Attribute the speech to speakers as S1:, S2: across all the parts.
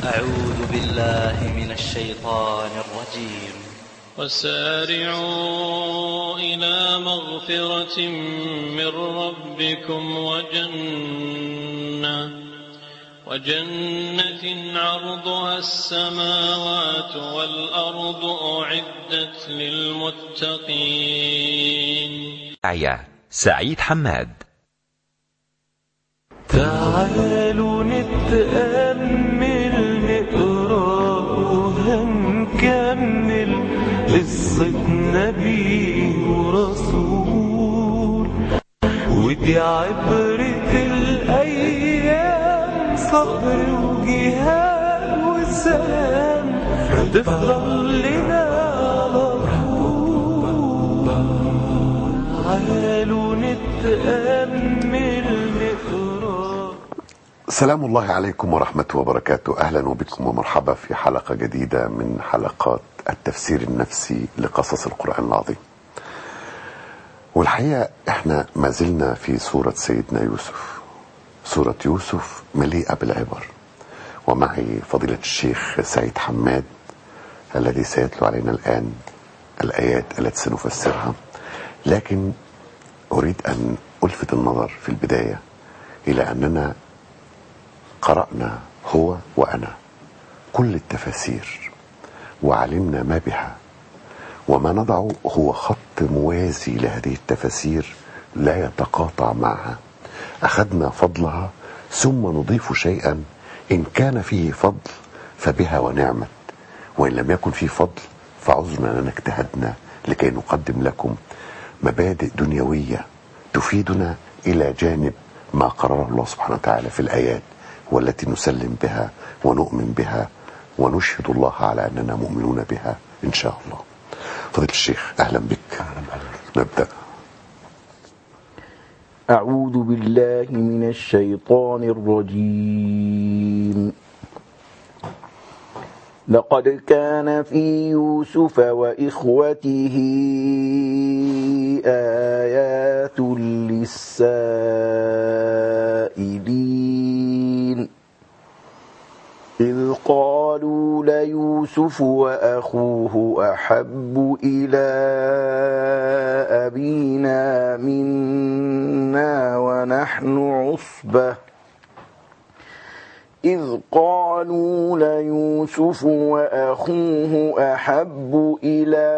S1: أعوذ بالله من الشيطان الرجيم
S2: وسارعوا إلى مغفرة من ربكم وجنة وجنة عرضها السماوات والأرض أعدت للمتقين
S3: داعية سعيد حماد
S4: تعالوا نتأمل نقرأ وهنكمل قصة نبي ورسول ودي عبرة الأيام صبر وجهاد وسلام تفضل لنا على طول تعالوا نتأمل نقرأ
S5: سلام الله عليكم ورحمة وبركاته أهلا وبكم ومرحبا في حلقة جديدة من حلقات التفسير النفسي لقصص القرآن العظيم والحقيقة احنا ما زلنا في سورة سيدنا يوسف سورة يوسف مليئة بالعبر ومعي فضيلة الشيخ سعيد حماد الذي سيتلو علينا الآن الآيات التي سنفسرها لكن أريد أن ألفت النظر في البداية إلى أننا قرأنا هو وأنا كل التفاسير وعلمنا ما بها وما نضع هو خط موازي لهذه التفاسير لا يتقاطع معها أخذنا فضلها ثم نضيف شيئا إن كان فيه فضل فبها ونعمت وإن لم يكن فيه فضل فعذرنا أننا اجتهدنا لكي نقدم لكم مبادئ دنيوية تفيدنا إلى جانب ما قرره الله سبحانه وتعالى في الآيات والتي نسلم بها ونؤمن بها ونشهد الله على أننا مؤمنون بها إن شاء الله فضيلة الشيخ أهلا بك نبدأ
S6: أعوذ بالله من الشيطان الرجيم لقد كان في يوسف وإخوته آيات للسائلين إذ قالوا ليوسف وأخوه أحب إلى أبينا منا ونحن عصبة إذ قالوا ليوسف وأخوه أحب إلى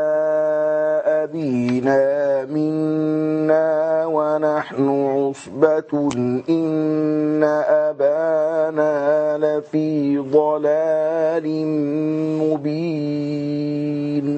S6: أبينا منا ونحن عصبة إن أبانا لفي ضلال مبين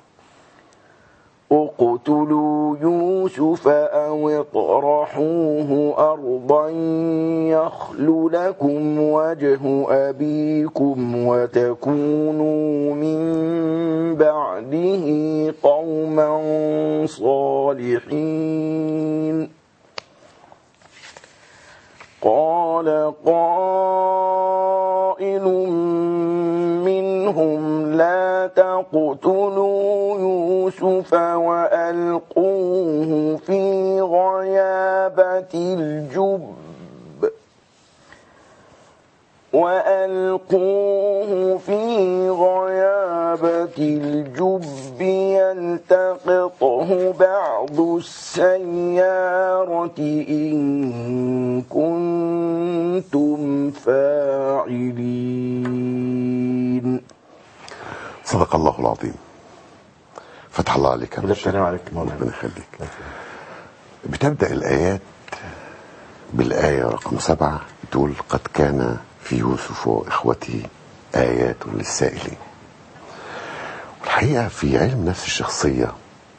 S6: اقتلوا يوسف أو اطرحوه أرضا يخل لكم وجه أبيكم وتكونوا من بعده قوما صالحين قال قائل منهم لا تقتلوا يوسف وألقوه في غيابة الجب وألقوه في غيابة الجب يلتقطه بعض السيارة إن كنتم فاعلين
S5: صدق الله العظيم فتح الله عليك يا رب.
S6: السلام عليكم مولانا.
S5: ربنا يخليك بتبدأ الآيات بالآية رقم سبعة تقول قد كان في يوسف وإخوته آيات للسائلين والحقيقة في علم نفس الشخصية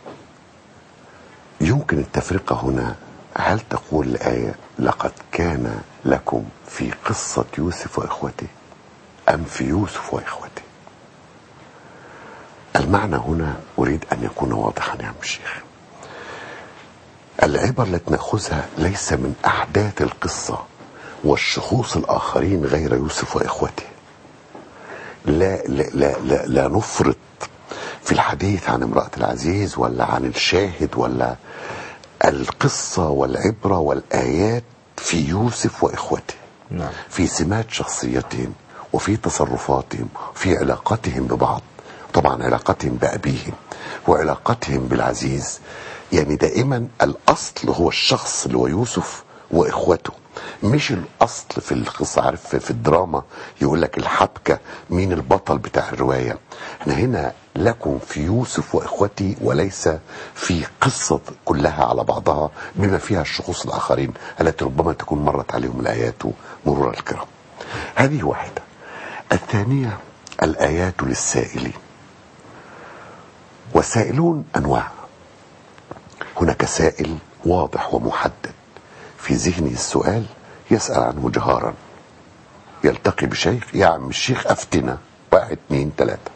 S5: يمكن التفرقة هنا هل تقول الآية لقد كان لكم في قصة يوسف وإخوته أم في يوسف وإخوته المعنى هنا أريد أن يكون واضحا يا عم الشيخ العبر التي نأخذها ليس من أحداث القصة والشخوص الآخرين غير يوسف وإخوته لا لا لا لا, لا نفرط في الحديث عن امرأة العزيز ولا عن الشاهد ولا القصة والعبرة والآيات في يوسف وإخوته
S6: نعم
S5: في سمات شخصيتهم وفي تصرفاتهم في علاقتهم ببعض طبعا علاقتهم بأبيهم وعلاقتهم بالعزيز يعني دائما الأصل هو الشخص اللي هو يوسف وإخوته مش الأصل في القصة عارف في الدراما يقول لك الحبكة مين البطل بتاع الرواية احنا هنا لكم في يوسف وإخوتي وليس في قصة كلها على بعضها بما فيها الشخوص الآخرين التي ربما تكون مرت عليهم الآيات مرور الكرام هذه واحدة الثانية الآيات للسائلين والسائلون أنواع هناك سائل واضح ومحدد في ذهنه السؤال يسأل عنه جهارا يلتقي بشيخ يا عم الشيخ أفتنا واحد اثنين ثلاثة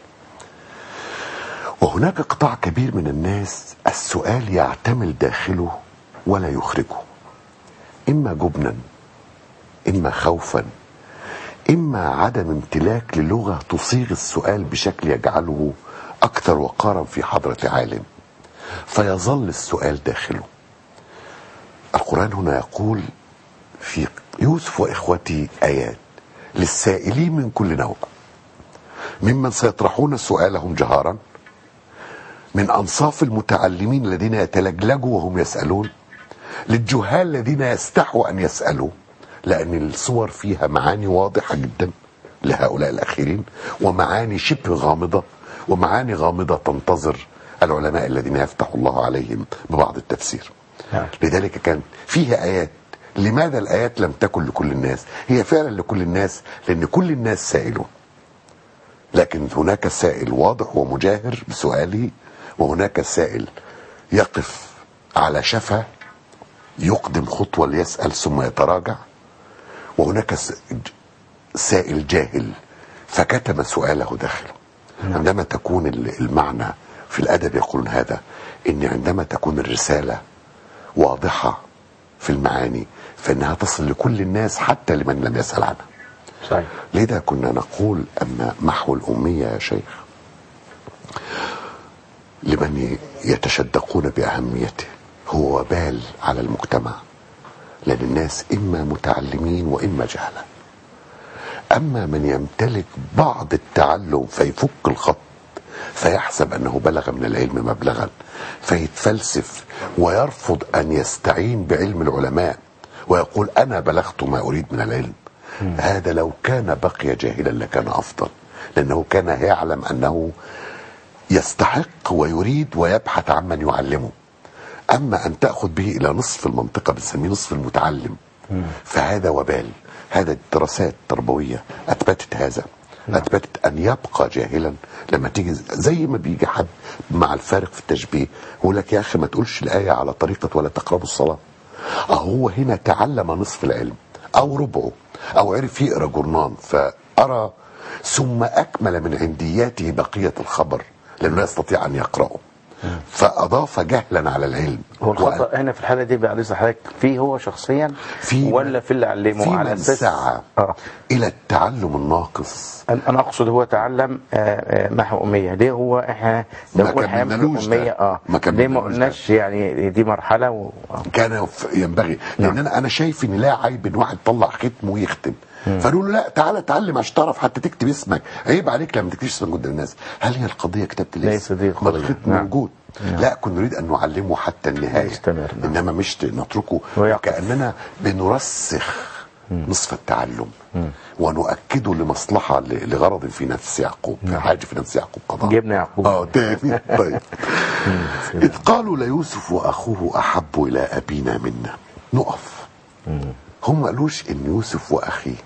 S5: وهناك قطاع كبير من الناس السؤال يعتمل داخله ولا يخرجه إما جبنا إما خوفا إما عدم امتلاك للغة تصيغ السؤال بشكل يجعله أكثر وقارا في حضرة عالم فيظل السؤال داخله القرآن هنا يقول في يوسف وإخوتي آيات للسائلين من كل نوع ممن سيطرحون سؤالهم جهارا من أنصاف المتعلمين الذين يتلجلجوا وهم يسألون للجهال الذين يستحوا أن يسألوا لأن الصور فيها معاني واضحة جدا لهؤلاء الأخيرين ومعاني شبه غامضة ومعاني غامضة تنتظر العلماء الذين يفتح الله عليهم ببعض التفسير
S7: نعم.
S5: لذلك كان فيها آيات لماذا الآيات لم تكن لكل الناس هي فعلا لكل الناس لأن كل الناس سائلون لكن هناك سائل واضح ومجاهر بسؤاله وهناك سائل يقف على شفا يقدم خطوة ليسأل ثم يتراجع وهناك س- ج- سائل جاهل فكتم سؤاله داخله عندما تكون ال- المعنى في الأدب يقولون هذا إن عندما تكون الرسالة واضحة في المعاني فإنها تصل لكل الناس حتى لمن لم يسأل عنها
S7: صحيح
S5: لذا كنا نقول أما محو الأمية يا شيخ لمن يتشدقون بأهميته هو وبال على المجتمع لأن الناس إما متعلمين وإما جهلة أما من يمتلك بعض التعلم فيفك الخط فيحسب أنه بلغ من العلم مبلغا فيتفلسف ويرفض أن يستعين بعلم العلماء ويقول أنا بلغت ما أريد من العلم هذا لو كان بقي جاهلا لكان أفضل لأنه كان يعلم أنه يستحق ويريد ويبحث عمن يعلمه أما أن تأخذ به إلى نصف المنطقة بنسميه نصف المتعلم فهذا وبال هذا الدراسات التربوية أثبتت هذا أثبتت أن يبقى جاهلا لما تيجي زي ما بيجي حد مع الفارق في التشبيه يقول لك يا أخي ما تقولش الآية على طريقة ولا تقربوا الصلاة أهو هنا تعلم نصف العلم أو ربعه أو عرف يقرأ جورنان فأرى ثم أكمل من عندياته بقية الخبر لأنه لا يستطيع أن يقرأه فأضاف جهلا على العلم
S7: هو
S5: وأن-
S7: الخطأ هنا في الحالة دي بعد إذن حضرتك فيه هو شخصيا
S5: في
S7: ولا في اللي علمه
S5: في
S7: على
S5: من
S7: أساس
S5: سعى
S7: اه
S5: إلى التعلم الناقص
S7: أنا أنا أقصد هو تعلم آه، آه، محو أمية ليه هو إحنا
S5: ما
S7: لو قلنا هيمحو
S5: كملنالوش ده.
S7: أمية اه
S5: ما
S7: ليه ما
S5: كملنالوش ده.
S7: قلناش يعني دي مرحلة و... آه.
S5: كان ف- ينبغي لان انا انا شايف ان لا عيب ان واحد يطلع ختم ويختم فنقول له لا تعالى اتعلم عشان تعرف حتى تكتب اسمك عيب عليك لما تكتبش اسمك قدام الناس هل هي القضيه كتابه الاسم
S7: ليس دي
S5: ما
S7: القضية.
S5: الختم
S7: نعم.
S5: موجود لا كنا نريد ان نعلمه حتى النهايه
S7: يستمر، نعم.
S5: انما مش نتركه
S7: ويقف.
S5: كاننا بنرسخ نصف التعلم ونؤكده لمصلحه ل- لغرض في نفس يعقوب حاجه في نفس يعقوب قضاء
S7: جبنا يعقوب.
S5: اه تاني طيب إذ قالوا ليوسف وأخوه أحب إلى أبينا منا نقف هم ما قالوش إن يوسف وأخيه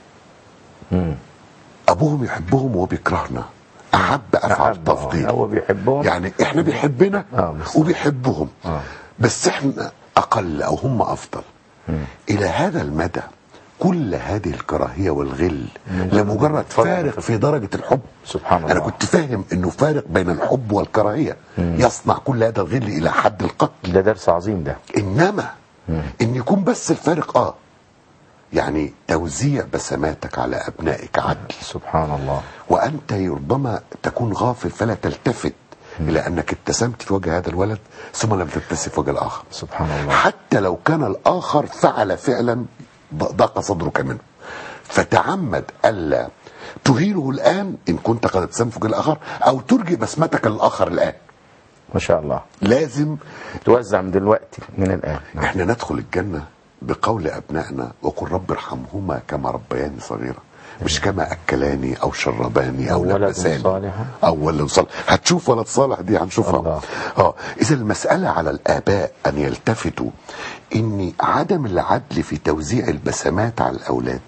S5: أبوهم يحبهم وهو بيكرهنا أحب أفعل
S7: أحب، آه.
S5: تفضيل
S7: هو بيحبهم
S5: يعني إحنا بيحبنا
S7: آه، بس-
S5: وبيحبهم
S7: آه.
S5: بس إحنا أقل أو هم أفضل إلى هذا المدى كل هذه الكراهية والغل لمجرد فارق في درجة الحب
S7: سبحان
S5: أنا
S7: الله.
S5: كنت فاهم إنه فارق بين الحب والكراهية يصنع كل هذا الغل إلى حد القتل
S7: ده درس عظيم ده
S5: انما ان يكون بس الفارق اه يعني توزيع بسماتك على ابنائك عدل
S7: سبحان الله
S5: وانت ربما تكون غافل فلا تلتفت الى انك ابتسمت في وجه هذا الولد ثم لم تبتسم في وجه الاخر
S7: سبحان الله
S5: حتى لو كان الاخر فعل فعلا ض- ضاق صدرك منه فتعمد الا تهينه الان ان كنت قد تسفك الاخر او ترجي بسمتك للاخر الان
S7: ما شاء الله
S5: لازم
S7: توزع من دلوقتي من الآن نعم.
S5: احنا ندخل الجنة بقول ابنائنا وقل رب ارحمهما كما ربياني صغيرا مش كما اكلاني او شرباني او
S7: أو ولد
S5: لبساني
S7: صالح.
S5: او ولد صالح هتشوف ولد صالح دي هنشوفها
S7: الله.
S5: اه اذا المساله على الاباء ان يلتفتوا ان عدم العدل في توزيع البسمات على الاولاد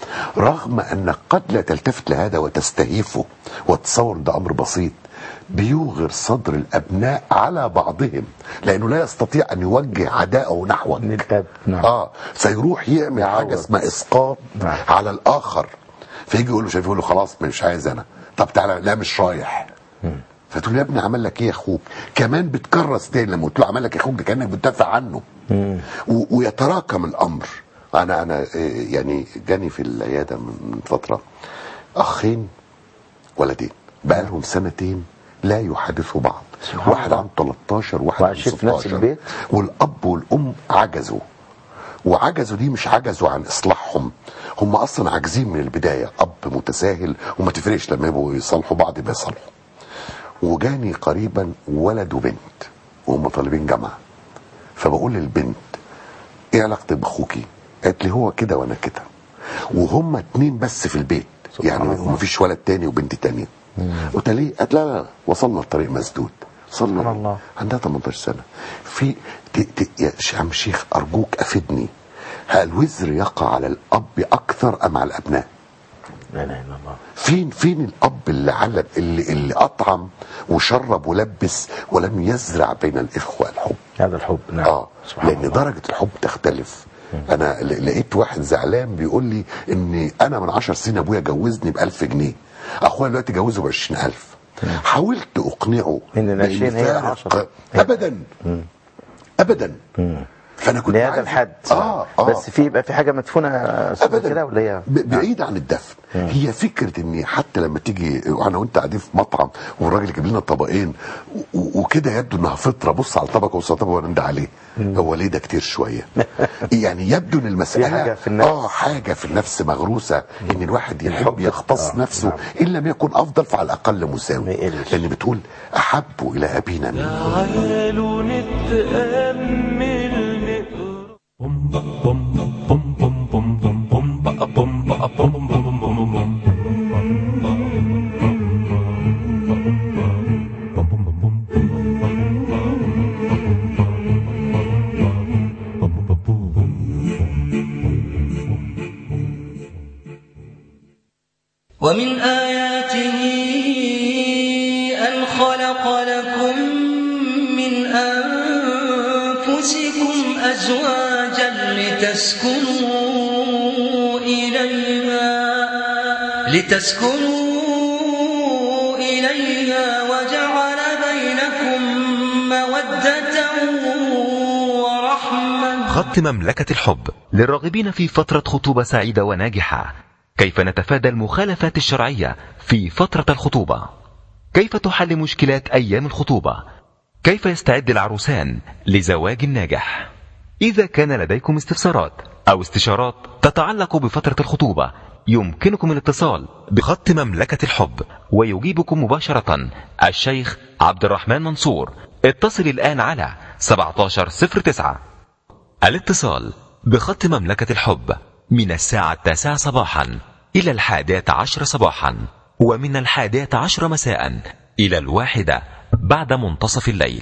S5: رغم انك قد لا تلتفت لهذا وتستهيفه وتصور ده امر بسيط بيوغر صدر الابناء على بعضهم لانه لا يستطيع ان يوجه عداءه نحوك
S7: للأب نعم
S5: اه فيروح يعمل حاجه
S7: يعوض.
S5: اسمها اسقاط
S7: نعم.
S5: على الاخر فيجي يقول له شايف يقول له خلاص مش عايز انا طب تعالى لا مش رايح فتقول له يا ابني عمل لك ايه يا اخوك كمان بتكرس تاني لما قلت له عمل لك يا اخوك ده كانك بتدافع عنه و- ويتراكم الامر انا انا إيه، يعني جاني في العياده من من فتره اخين ولدين بقى لهم سنتين لا يحادثوا بعض
S7: سبحان
S5: واحد
S7: الله.
S5: عنده 13 وواحد عنده
S7: وعايشين في نفس
S5: 16
S7: البيت؟
S5: والاب والام عجزوا وعجزوا دي مش عجزوا عن اصلاحهم هم اصلا عاجزين من البدايه اب متساهل وما تفرقش لما يبقوا يصالحوا بعض يبقى يصالحوا وجاني قريبا ولد وبنت وهم طالبين جامعه فبقول للبنت ايه علاقتك باخوكي قالت لي هو كده وانا كده وهم اتنين بس في البيت يعني
S7: الله.
S5: مفيش ولد تاني وبنت تانية قلت لها ليه قالت لا لا وصلنا لطريق مسدود وصلنا
S7: سبحان الله.
S5: عندها 18 سنه في ت... ت... يا ش- عم شيخ ارجوك افدني هل الوزر يقع على الاب اكثر ام على الابناء
S7: لا اله الا الله
S5: فين فين الاب اللي علم اللي, اللي اطعم وشرب ولبس ولم يزرع بين الاخوه الحب
S7: هذا الحب نعم
S5: اه
S7: سبحان
S5: لان
S7: الله.
S5: درجه الحب تختلف انا ل- لقيت واحد زعلان بيقول لي ان انا من عشر سنين ابويا جوزني ب 1000 جنيه اخويا دلوقتي جوزه ب 20000 حاولت اقنعه
S7: إن العشرين هي
S5: فارق-
S7: العشرة.
S5: ابدا ابدا فانا كنت
S7: لهذا
S5: عايز-
S7: الحد
S5: اه اه
S7: بس في يبقى في حاجه مدفونه
S5: ابدا
S7: كده ولا هي
S5: ب- بعيد عن الدفن هي فكره ان حتى لما تيجي انا وانت قاعدين في مطعم والراجل يجيب لنا طبقين و- و- وكده يبدو انها فطره بص على الطبق وبص على الطبق ونند عليه هو ليه ده كتير شويه يعني يبدو ان المساله
S7: في حاجة في النفس.
S5: اه حاجه في النفس مغروسه ان الواحد يحب يختص
S7: آه،
S5: نفسه
S7: نعم.
S5: ان لم يكن افضل فعلى الاقل
S7: ما
S5: مساوي
S7: يقلش.
S5: لان بتقول احب الى ابينا منه
S4: تعالوا نتأمل نقرأ
S8: ومن آياته أن خلق لكم من أنفسكم أزواجا لتسكنوا إليها لتسكنوا إليها وجعل بينكم مودة ورحمة
S3: خط مملكة الحب للراغبين في فترة خطوبة سعيدة وناجحة كيف نتفادى المخالفات الشرعية في فترة الخطوبة كيف تحل مشكلات أيام الخطوبة كيف يستعد العروسان لزواج ناجح إذا كان لديكم استفسارات أو استشارات تتعلق بفترة الخطوبة يمكنكم الاتصال بخط مملكة الحب ويجيبكم مباشرة الشيخ عبد الرحمن منصور اتصل الآن على 1709 الاتصال بخط مملكة الحب من الساعة التاسعة صباحا إلى الحادية عشر صباحا ومن الحادية عشر مساء إلى الواحدة بعد منتصف الليل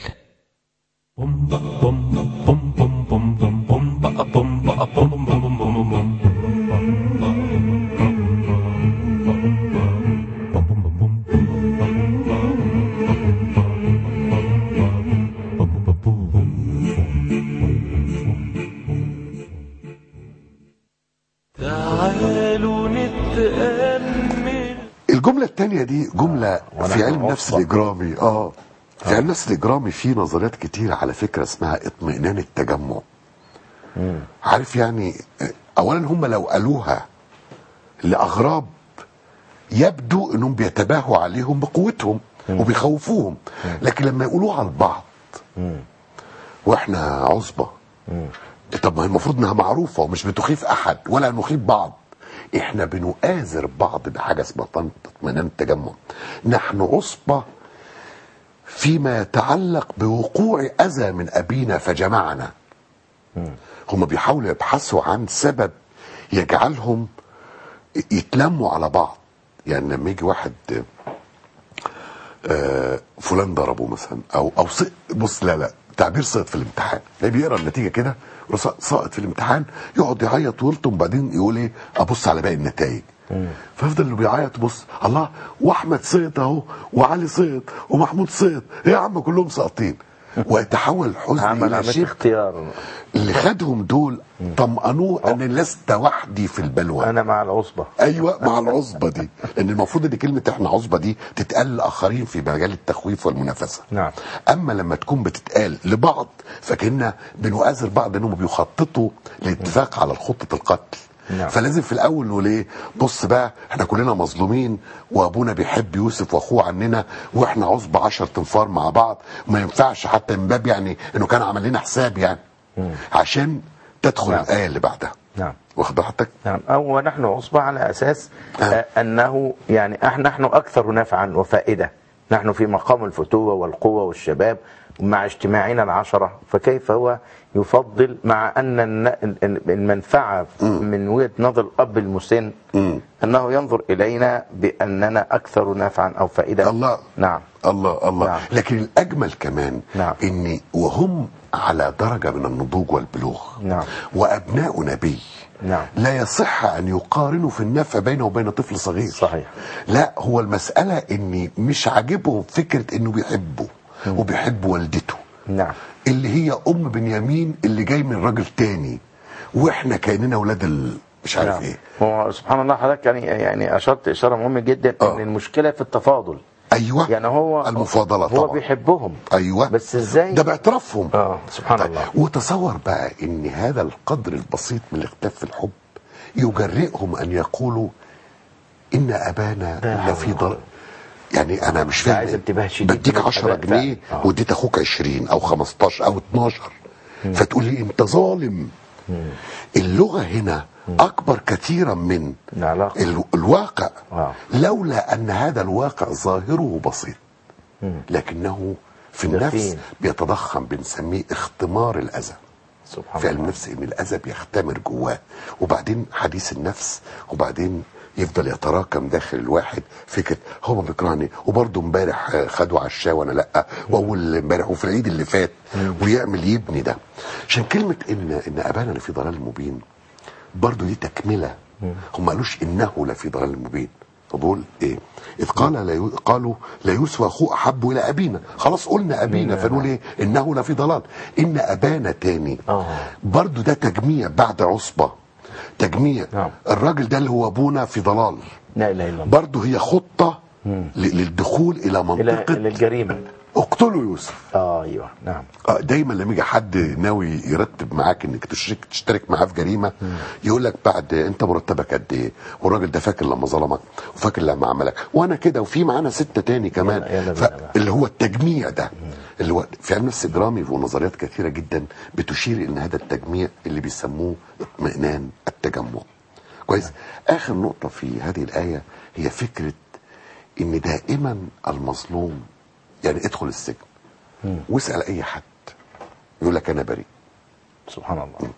S4: تعالوا نتأمل
S5: الجملة التانية دي جملة
S7: وأنا
S5: في علم النفس
S7: أوصل.
S5: الإجرامي اه في علم النفس الإجرامي في نظريات كتير على فكرة اسمها اطمئنان التجمع عارف يعني آه، أولا هم لو قالوها لأغراب يبدو انهم بيتباهوا عليهم بقوتهم وبيخوفوهم لكن لما يقولوها على البعض واحنا عصبة طب ما هي المفروض انها معروفة ومش بتخيف احد ولا نخيف بعض احنا بنؤازر بعض بحاجه اسمها طن- اطمئنان التجمع نحن عصبه فيما يتعلق بوقوع اذى من ابينا فجمعنا هم بيحاولوا يبحثوا عن سبب يجعلهم يتلموا على بعض يعني لما يجي واحد آه، فلان ضربه مثلا او او سق- بص لا لا تعبير سقط في الامتحان لا بيقرا النتيجه كده يقول سق- سقط في الامتحان يقعد يعيط ويلطم وبعدين يقول ايه ابص على باقي النتائج فيفضل اللي بيعيط يبص الله واحمد سقط اهو وعلي سقط ومحمود سقط ايه يا عم كلهم ساقطين ويتحول الحزن
S7: عمل
S5: الى
S7: عمليه
S5: شيء
S7: اختيار
S5: اللي خدهم دول طمأنوه ان لست وحدي في البلوى
S7: انا مع العصبه
S5: ايوه مع العصبه دي لان المفروض ان كلمه احنا عصبه دي تتقال لاخرين في مجال التخويف والمنافسه
S7: نعم.
S5: اما لما تكون بتتقال لبعض فكنا بنؤازر بعض انهم بيخططوا للاتفاق على خطه القتل
S7: نعم.
S5: فلازم في الاول نقول ايه بص بقى احنا كلنا مظلومين وابونا بيحب يوسف واخوه عننا واحنا عصبه 10 تنفار مع بعض وما ينفعش حتى من باب يعني انه كان عمل لنا حساب يعني عشان تدخل
S7: نعم.
S5: الايه اللي بعدها
S7: نعم
S5: واخد راحتك
S7: نعم أو نحن عصبة على أساس
S5: آه.
S7: آه. أنه يعني أح- نحن أكثر نفعا وفائدة نحن في مقام الفتوة والقوة والشباب مع اجتماعنا العشرة فكيف هو يفضل مع أن الن- ال- المنفعة من وجهة نظر الأب المسن
S5: مم.
S7: أنه ينظر إلينا بأننا أكثر نفعا أو فائدة
S5: الله.
S7: نعم
S5: الله الله
S7: نعم.
S5: لكن الاجمل كمان
S7: نعم.
S5: ان وهم على درجه من النضوج والبلوغ
S7: نعم.
S5: وابناء نبي
S7: نعم.
S5: لا يصح ان يقارنوا في النفع بينه وبين طفل صغير
S7: صحيح.
S5: لا هو المساله ان مش عاجبهم فكره انه بيحبه وبيحب والدته
S7: نعم
S5: اللي هي ام بنيامين اللي جاي من راجل تاني واحنا كاننا اولاد ال... مش عارف
S7: نعم.
S5: ايه
S7: هو سبحان الله حضرتك يعني يعني أشرت إشارة مهمة جدا
S5: آه.
S7: أن المشكلة في التفاضل
S5: ايوه
S7: يعني هو
S5: المفاضله
S7: هو
S5: طبعا
S7: بيحبهم
S5: ايوه
S7: بس ازاي
S5: ده باعترافهم
S7: اه سبحان
S5: طيب،
S7: الله
S5: وتصور بقى ان هذا القدر البسيط من الاختلاف في الحب يجرئهم ان يقولوا ان ابانا
S7: لا
S5: لفي
S7: حول ولا
S5: ضلال يعني انا مش
S7: ده
S5: فاهم
S7: عايز انتباه شديد
S5: بديك
S7: من
S5: 10
S7: الآباء
S5: جنيه
S7: فعلا. آه.
S5: واديت اخوك 20 او 15 او 12 فتقول لي انت ظالم اللغه هنا اكبر كثيرا من
S7: العلاقة.
S5: ال- الواقع
S7: آه.
S5: لولا ان هذا الواقع ظاهره بسيط لكنه في النفس
S7: دفين.
S5: بيتضخم بنسميه اختمار الاذى
S7: سبحان
S5: في علم
S7: الله
S5: النفس ان الاذى بيختمر جواه وبعدين حديث النفس وبعدين يفضل يتراكم داخل الواحد فكره هو بيكرهني وبرضه امبارح آه، خدوا عشاه وانا لا واول امبارح وفي العيد اللي فات ويعمل يبني ده عشان كلمه ان ان ابانا لفي ضلال مبين برضه دي تكمله هم ما قالوش انه لفي ضلال مبين فبقول ايه اذ قال لا يو... قالوا لا يوسف اخوه احب الى ابينا خلاص قلنا ابينا فنقول ايه انه لفي ضلال ان ابانا تاني
S7: آه.
S5: برضو ده تجميع بعد عصبه تجميع
S7: نعم.
S5: الراجل ده اللي هو ابونا في ضلال
S7: لا اله الا الله
S5: برضو هي خطه ل... للدخول الى
S7: الى
S5: منطقه
S7: إلى الجريمه
S5: اقتلوا يوسف
S7: اه ايوه نعم
S5: آه، دايما لما يجي حد ناوي يرتب معاك انك تشترك تشترك معاه في جريمه يقول لك بعد انت مرتبك قد ايه والراجل ده فاكر لما ظلمك وفاكر لما عملك وانا كده وفي معانا سته تاني كمان
S7: يلا- يلا بينا بقى.
S5: اللي هو التجميع ده اللي هو في علم النفس الجرامي ونظريات كثيره جدا بتشير ان هذا التجميع اللي بيسموه اطمئنان التجمع كويس اخر نقطه في هذه الايه هي فكره ان دائما المظلوم يعني ادخل السجن واسال اي حد يقول لك انا بريء
S7: سبحان الله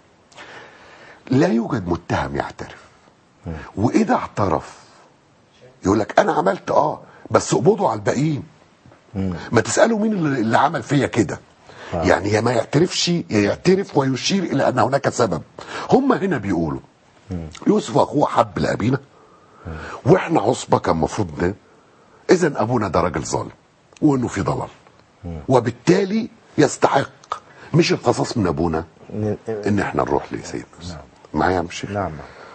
S5: لا يوجد متهم يعترف واذا اعترف يقول لك انا عملت اه بس اقبضوا على الباقيين ما تسالوا مين اللي اللي عمل فيا كده يعني يا ما يعترفش يا يعترف ويشير الى ان هناك سبب هم هنا بيقولوا يوسف اخوه حب لابينا واحنا عصبه كان المفروض اذا ابونا ده راجل ظالم وانه في ضلال وبالتالي يستحق مش القصاص من ابونا
S7: ن-
S5: ان احنا نروح لسيدنا يوسف معايا يا عم الشيخ
S7: نعم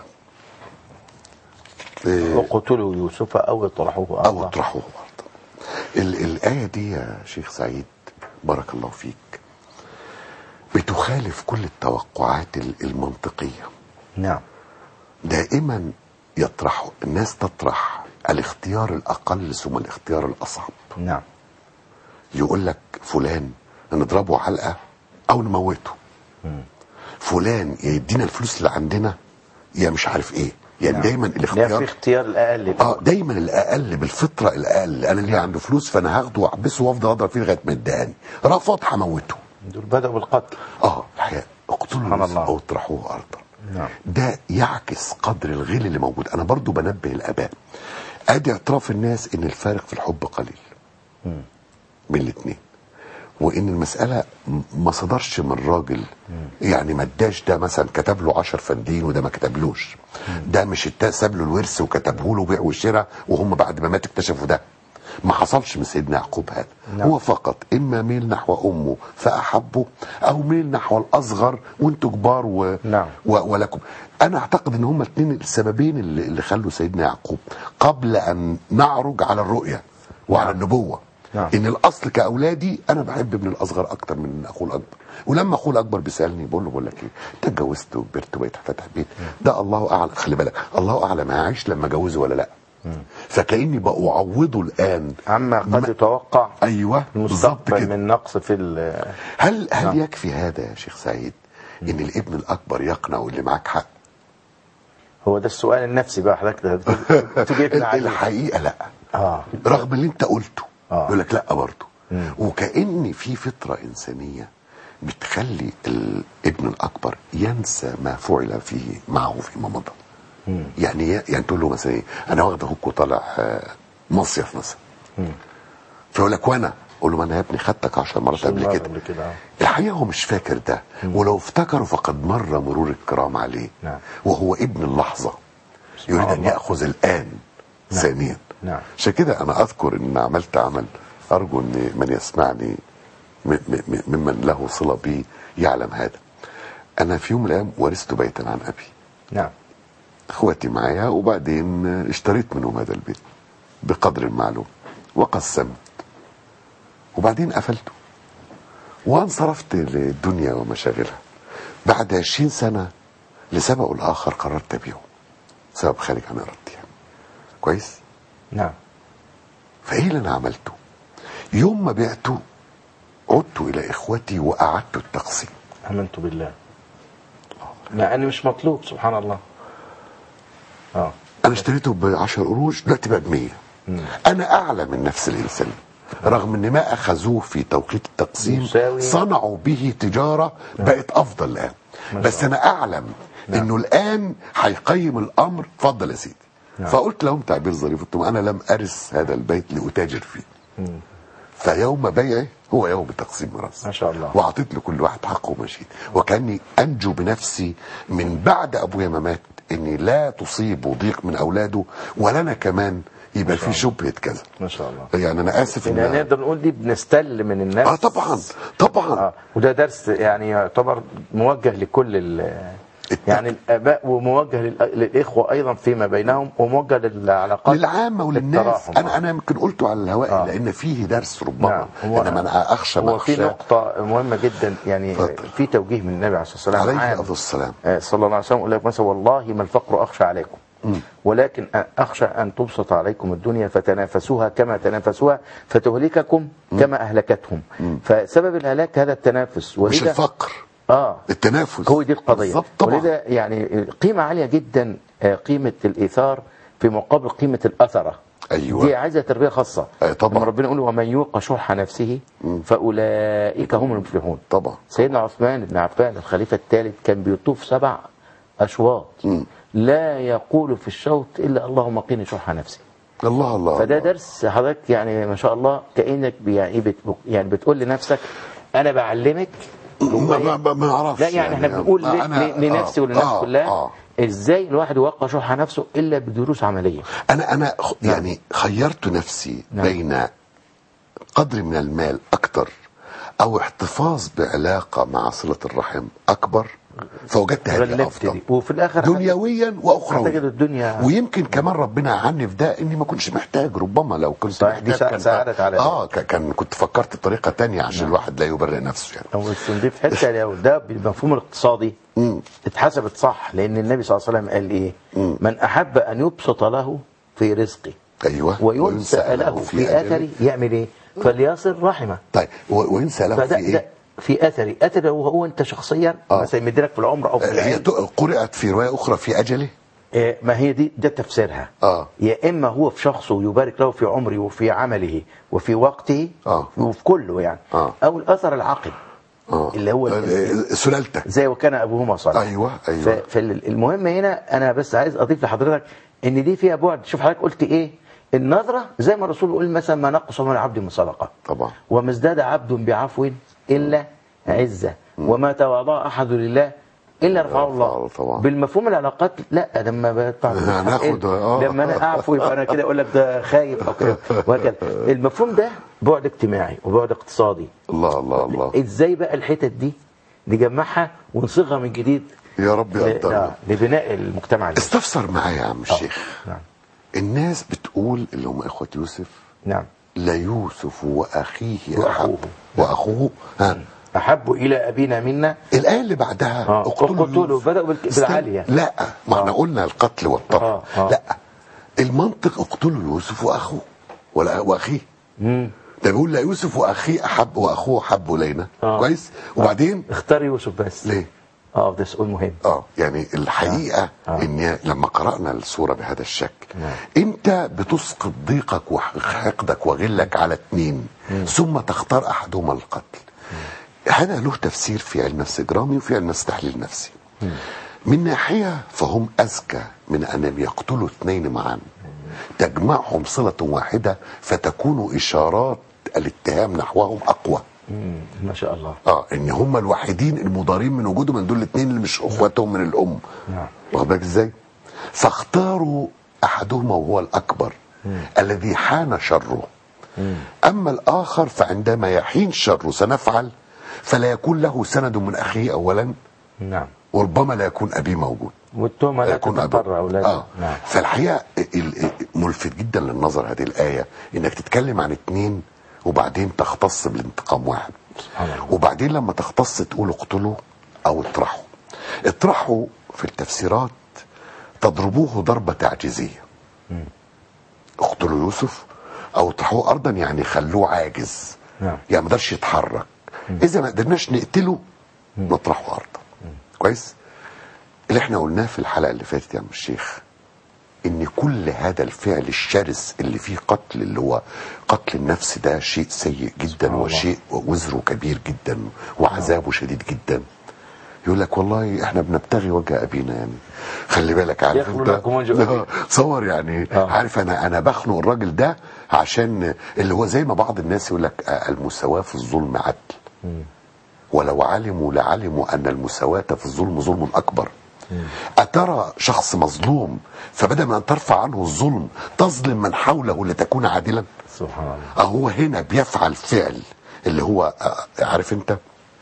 S5: إيه،
S7: وقتلوا يوسف او اطرحوه
S5: او
S7: أرضا.
S5: اطرحوه برضه ال- الايه دي يا شيخ سعيد بارك الله فيك بتخالف كل التوقعات ال- المنطقيه
S7: نعم
S5: دائما يطرح الناس تطرح الاختيار الاقل ثم الاختيار الاصعب
S7: نعم
S5: يقول لك فلان نضربه علقه او نموته فلان يا يدينا الفلوس اللي عندنا يا مش عارف ايه يعني دايما
S7: لا في
S5: الاختيار
S7: اختيار الاقل
S5: اه دايما الاقل بالفطره الاقل انا اللي عنده فلوس فانا هاخده واحبسه وافضل اضرب فيه لغايه ما يدهني رفض هموته
S7: دول بدأوا بالقتل
S5: اه الحقيقه اقتلوا
S7: سبحان
S5: يوسف
S7: الله.
S5: او اطرحوه ارضا
S7: نعم.
S5: ده يعكس قدر الغل اللي موجود انا برضو بنبه الاباء ادي اعتراف الناس ان الفارق في الحب قليل بين الاثنين وان المساله م- ما صدرش من راجل يعني ما اداش ده مثلا كتب له 10 فندين وده ما كتبلوش ده مش التا ساب له الورث وكتبه له بيع وشراء وهم بعد ما مات اكتشفوا ده ما حصلش من سيدنا يعقوب هذا
S7: نعم.
S5: هو فقط اما ميل نحو امه فاحبه او ميل نحو الاصغر وانتوا كبار و...
S7: نعم.
S5: و... ولكم انا اعتقد ان هما الاثنين السببين اللي, اللي خلوا سيدنا يعقوب قبل ان نعرج على الرؤيه وعلى
S7: نعم.
S5: النبوه
S7: نعم.
S5: ان الاصل كاولادي انا بحب ابن الاصغر اكتر من اخوه الاكبر ولما اخوه الاكبر بيسالني بقول له بقول لك ايه انت اتجوزت وكبرت وبقيت فاتح بيت ده الله اعلم خلي بالك الله اعلم هيعيش لما جوزه ولا لا فكاني بعوضه الان
S7: عما قد
S5: ما-
S7: يتوقع
S5: ايوه بالظبط
S7: المستقبل
S5: كده
S7: من نقص في ال-
S5: هل هل
S7: نعم.
S5: يكفي هذا يا شيخ سعيد ان الابن الاكبر يقنع واللي معاك حق
S7: هو ده السؤال النفسي بقى حضرتك تجيبنا عليه
S5: الحقيقه لا
S7: اه
S5: رغم اللي انت قلته
S7: آه.
S5: يقول لك لا برضه وكأن في فطرة إنسانية بتخلي الابن الأكبر ينسى ما فعل فيه معه فيما مضى يعني يعني تقول له مثلا ايه انا واخد اخوك وطالع آه، مصيف مثلا فيقول لك وانا اقول له ما انا يا ابني خدتك 10 مرات قبل
S7: مرة
S5: كده
S7: قبل كده، آه.
S5: الحقيقه هو مش فاكر ده ولو افتكره فقد مر مرور الكرام عليه
S7: نعم.
S5: وهو ابن اللحظه يريد ان
S7: الله.
S5: ياخذ الان ثانيا
S7: نعم.
S5: عشان كده انا اذكر ان عملت عمل ارجو ان من يسمعني م- م- م- ممن له صله بي يعلم هذا انا في يوم من الايام ورثت بيتا عن ابي
S7: نعم
S5: اخواتي معايا وبعدين اشتريت منهم هذا البيت بقدر معلوم وقسمت وبعدين قفلته وانصرفت للدنيا ومشاغلها بعد 20 سنة لسبب أو الآخر قررت أبيعه سبب خارج عن إرادتي يعني كويس
S7: نعم
S5: فإيه اللي أنا عملته يوم ما بعته عدت إلى إخوتي وأعدت التقسيم
S7: امنت بالله مع انه مش مطلوب سبحان الله اه
S5: انا اشتريته ب 10 قروش دلوقتي بقى ب 100 انا اعلى من نفس الانسان رغم ان ما اخذوه في توقيت التقسيم
S7: يساوي-
S5: صنعوا به تجاره بقت افضل الان بس انا اعلم انه الان هيقيم الامر اتفضل يا سيدي فقلت لهم تعبير ظريف قلت لهم انا لم ارث هذا البيت لاتاجر فيه فيوم بيعه هو يوم تقسيم راس
S7: ما شاء الله.
S5: واعطيت لكل واحد حقه ومشيت وكاني انجو بنفسي من بعد ابويا ما مات اني لا تصيب ضيق من اولاده ولا انا كمان يبقى في شبهه كذا
S7: ما شاء الله
S5: يعني انا اسف
S7: يعني
S5: ان
S7: نقدر نقول دي بنستل من الناس
S5: اه طبعا طبعا
S7: اه وده درس يعني يعتبر موجه لكل ال يعني الاباء وموجه للأ- للاخوه ايضا فيما بينهم وموجه للعلاقات
S5: للعامة وللناس
S7: للتراحم.
S5: انا انا يمكن قلته على الهواء
S7: آه.
S5: لان فيه درس ربما
S7: نعم هو
S5: انما انا اخشى ما
S7: هو في
S5: اخشى
S7: نقطة مهمة جدا يعني
S5: اتفضل.
S7: في توجيه من النبي عليه الصلاة والسلام
S5: عليه
S7: عام.
S5: افضل السلام
S7: آه، صلى الله عليه وسلم يقول لك مثلا والله ما الفقر أخشى عليكم ولكن أخشى أن تبسط عليكم الدنيا فتنافسوها كما تنافسوها فتهلككم كما أهلكتهم فسبب الهلاك هذا التنافس
S5: مش
S7: ولذا
S5: الفقر
S7: آه
S5: التنافس
S7: هو دي القضية
S5: بالظبط طبعا
S7: ولذا يعني قيمة عالية جدا آه، قيمة الإيثار في مقابل قيمة الأثرة
S5: أيوة.
S7: دي عايزة تربية خاصة
S5: أي طبعا.
S7: لما ربنا يقول ومن يوق شح نفسه فأولئك هم المفلحون
S5: طبعا
S7: سيدنا عثمان بن عفان الخليفة الثالث كان بيطوف سبع أشواط لا يقول في الشوط إلا اللهم قيني شح نفسي
S5: الله الله
S7: فده
S5: الله.
S7: درس حضرتك يعني ما شاء الله كأنك بي- يعني بت يعني بتقول لنفسك أنا بعلمك
S5: ما ما ما- ما اعرفش
S7: لا يعني احنا بنقول ل-
S5: أنا-
S7: ل- لنفسي
S5: آه،
S7: وللناس
S5: آه،
S7: كلها
S5: آه.
S7: ازاي الواحد يوقع شح نفسه الا بدروس عمليه
S5: انا انا خ- يعني خيرت نفسي
S7: نعم.
S5: بين قدر من المال اكتر او احتفاظ بعلاقه مع صله الرحم اكبر فوجدت هذه
S7: غلبت
S5: افضل
S7: دي وفي الاخر
S5: دنيويا
S7: هتجد
S5: واخرويا
S7: الدنيا
S5: ويمكن كمان ربنا عني في ده اني ما كنتش محتاج ربما لو كنت
S7: صحيح، دي
S5: محتاج
S7: سا- ساعدك على
S5: اه ك- كان كنت فكرت بطريقه تانية عشان الواحد لا يبرئ نفسه يعني
S7: لو نضيف حته لو ده بالمفهوم الاقتصادي اتحسبت صح لان النبي صلى الله عليه وسلم قال ايه من احب ان يبسط له في رزقه
S5: ايوه
S7: وينسى له في اثره يعمل ايه فليصل رحمه
S5: طيب و- وينسى له في
S7: فده ده
S5: ايه؟
S7: في اثري اثري هو, هو انت شخصيا
S5: آه.
S7: مثلا يمدلك في العمر او في
S5: هي
S7: العلم
S5: ت- قرأت في روايه اخرى في اجله
S7: آه، ما هي دي ده تفسيرها
S5: آه.
S7: يا اما هو في شخصه يبارك له في عمره وفي عمله وفي وقته
S5: آه.
S7: وفي كله يعني
S5: آه.
S7: او الاثر العقل
S5: اه
S7: اللي هو ال-
S5: آه، سلالتك
S7: زي وكان ابوهما صالحا
S5: ايوه ايوه
S7: فالمهم هنا انا بس عايز اضيف لحضرتك ان دي فيها بعد شوف حضرتك قلت ايه النظره زي ما الرسول يقول مثلا ما نقص من العبد من صدقه
S5: طبعا
S7: وما ازداد عبد بعفو الا عزه وما تواضع احد لله الا رفعه الله
S5: رفعه طبعا.
S7: بالمفهوم العلاقات لا لما بدفع فلوس
S5: هناخد-
S7: حقين،
S5: آه.
S7: لما انا اعفو يبقى انا كده اقول لك ده خايف او كده وهكذا المفهوم ده بعد اجتماعي وبعد اقتصادي
S5: الله الله الله
S7: ازاي بقى الحتت دي نجمعها ونصيغها من جديد
S5: يا رب
S7: ل-
S5: يقدرنا
S7: آه، لبناء المجتمع المصري.
S5: استفسر معايا يا عم الشيخ
S7: نعم
S5: الناس بتقول اللي هم اخوة يوسف
S7: نعم
S5: ليوسف واخيه
S7: وأخوه.
S5: احب واخوه ها
S7: احب الى ابينا منا
S5: الايه اللي بعدها
S7: آه، اقتلوا
S5: يوسف.
S7: بدأوا بالك-
S5: استنى.
S7: بالعالية.
S5: لا ما احنا
S7: آه.
S5: قلنا القتل والطرد
S7: آه، آه.
S5: لا المنطق اقتلوا يوسف واخوه ولا واخيه ده بيقول لا يوسف واخيه احب واخوه احب الينا
S7: آه.
S5: كويس وبعدين
S7: اختار يوسف بس
S5: ليه
S7: اه ده سؤال مهم
S5: اه يعني الحقيقه
S7: آه.
S5: ان لما قرانا السوره بهذا الشكل انت بتسقط ضيقك وحقدك وغلك على اثنين ثم تختار احدهما القتل هذا له تفسير في علم نفس اجرامي وفي علم نفس تحليل نفسي من ناحيه فهم اذكى من ان يقتلوا اثنين معا تجمعهم صله واحده فتكون اشارات الاتهام نحوهم اقوى
S7: مم. ما شاء الله
S5: اه ان هم الوحيدين المضارين من وجودهم من دول الاثنين اللي مش اخواتهم من الام
S7: نعم.
S5: واخد بالك ازاي فاختاروا احدهما وهو الاكبر الذي حان شره اما الاخر فعندما يحين شره سنفعل فلا يكون له سند من اخيه اولا
S7: نعم
S5: وربما لا يكون ابيه موجود
S7: والتهمه لا
S5: يكون
S7: تضطر اولاده
S5: آه.
S7: نعم
S5: فالحقيقه ال- ال- ملفت جدا للنظر هذه الايه انك تتكلم عن اتنين وبعدين تختص بالانتقام واحد
S7: سبحان الله.
S5: وبعدين لما تختص تقول اقتلوا او اطرحوا اطرحوا في التفسيرات تضربوه ضربه تعجيزيه اقتلوا يوسف او اطرحوه ارضا يعني خلوه عاجز
S7: نعم.
S5: يعني ما قدرش يتحرك اذا ما قدرناش نقتله نطرحه ارضا كويس اللي احنا قلناه في الحلقه اللي فاتت يا عم الشيخ ان كل هذا الفعل الشرس اللي فيه قتل اللي هو قتل النفس ده شيء سيء جدا
S7: الله.
S5: وشيء وزره كبير جدا وعذابه شديد جدا يقول لك والله احنا بنبتغي وجه ابينا يعني خلي بالك عارف
S7: يخلو
S5: انت
S7: لكم وجه أبيكم.
S5: صور يعني
S7: آه.
S5: عارف انا انا بخنق الراجل ده عشان اللي هو زي ما بعض الناس يقول لك آه، المساواه في الظلم عدل ولو علموا لعلموا ان المساواه في الظلم ظلم اكبر أترى شخص مظلوم فبدل من أن ترفع عنه الظلم تظلم من حوله لتكون عادلا
S7: سبحان الله
S5: هو هنا بيفعل فعل اللي هو آه، عارف انت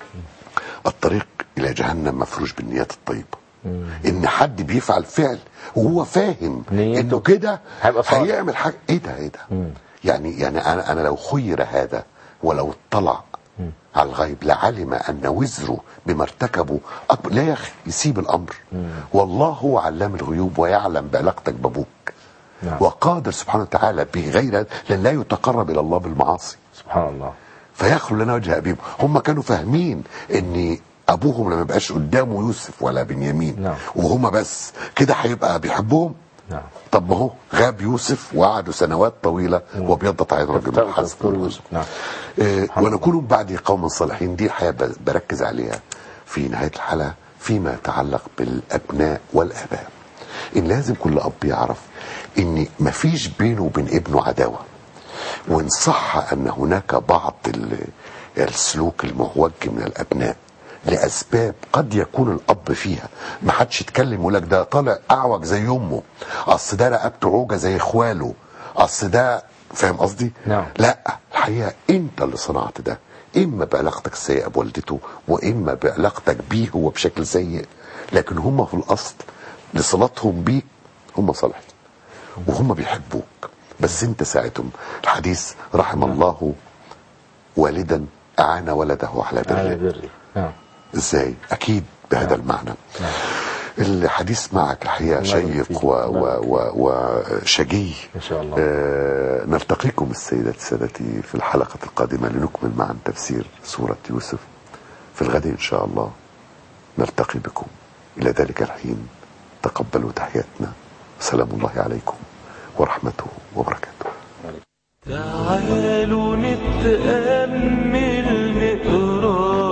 S5: الطريق الى جهنم مفروش بالنيات الطيبه ان حد بيفعل فعل وهو فاهم
S7: نيته
S5: انه كده
S7: هيبقى صالح.
S5: هيعمل حاجه ايه ده ايه ده يعني يعني انا انا لو خير هذا ولو اطلع على الغيب لعلم ان وزره بما ارتكبه أكبر لا يا اخي يسيب الامر والله هو علام الغيوب ويعلم بعلاقتك بابوك
S7: نعم.
S5: وقادر سبحانه وتعالى بغير لان لا يتقرب الى الله بالمعاصي
S7: سبحان الله
S5: فيخلو لنا وجه ابيهم هم كانوا فاهمين ان ابوهم لما يبقاش قدامه يوسف ولا بنيامين
S7: نعم.
S5: وهما بس كده هيبقى بيحبهم
S7: نعم
S5: طب ما هو غاب يوسف وقعدوا سنوات طويله وابيضت عين رجل
S7: تفتقد
S5: الحزن
S7: تذكر يوسف نعم
S5: آه، ونكون بعد قوم صالحين دي الحقيقه ب- بركز عليها في نهايه الحلقه فيما يتعلق بالابناء والاباء ان لازم كل اب يعرف ان مفيش بينه وبين ابنه عداوه وان صح ان هناك بعض ال- السلوك المعوج من الابناء لاسباب قد يكون الاب فيها ما حدش يتكلم يقول لك ده طالع اعوج زي امه اصل ده رقبته عوجه زي اخواله اصل ده فاهم قصدي
S7: نعم.
S5: لا الحقيقه انت اللي صنعت ده اما بعلاقتك السيئه بوالدته واما بعلاقتك بيه هو بشكل سيء لكن هم في الاصل لصلاتهم بيك هم صالحين وهم بيحبوك بس انت ساعدهم الحديث رحم الله والدا اعان ولده على
S7: على
S5: بره
S7: بري نعم
S5: ازاي اكيد بهذا المعنى الحديث معك الحقيقه
S7: الله يبارك
S5: شيق
S7: فيك.
S5: و-
S7: الله
S5: و- و- وشجي
S7: إن شاء الله.
S5: آه نلتقيكم السيدات سادتي في الحلقه القادمه لنكمل معا تفسير سوره يوسف في الغد ان شاء الله نلتقي بكم الى ذلك الحين تقبلوا تحياتنا سلام الله عليكم ورحمته وبركاته
S4: تعالوا نتأمل نقرا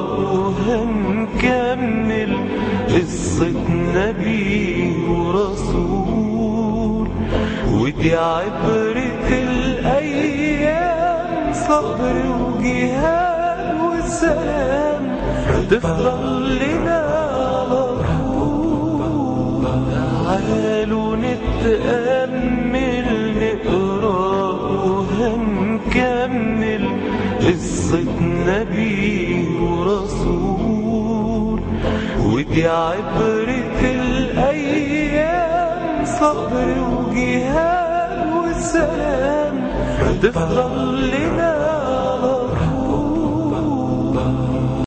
S4: وهنكمل قصة نبي ورسول ودي عبرة الأيام صبر وجهاد وسلام تفضل لنا على طول تعالوا نتأمل نقرا وهنكمل قصة نبي ورسول ودي عبرة الأيام صبر وجهاد وسلام تفضل لنا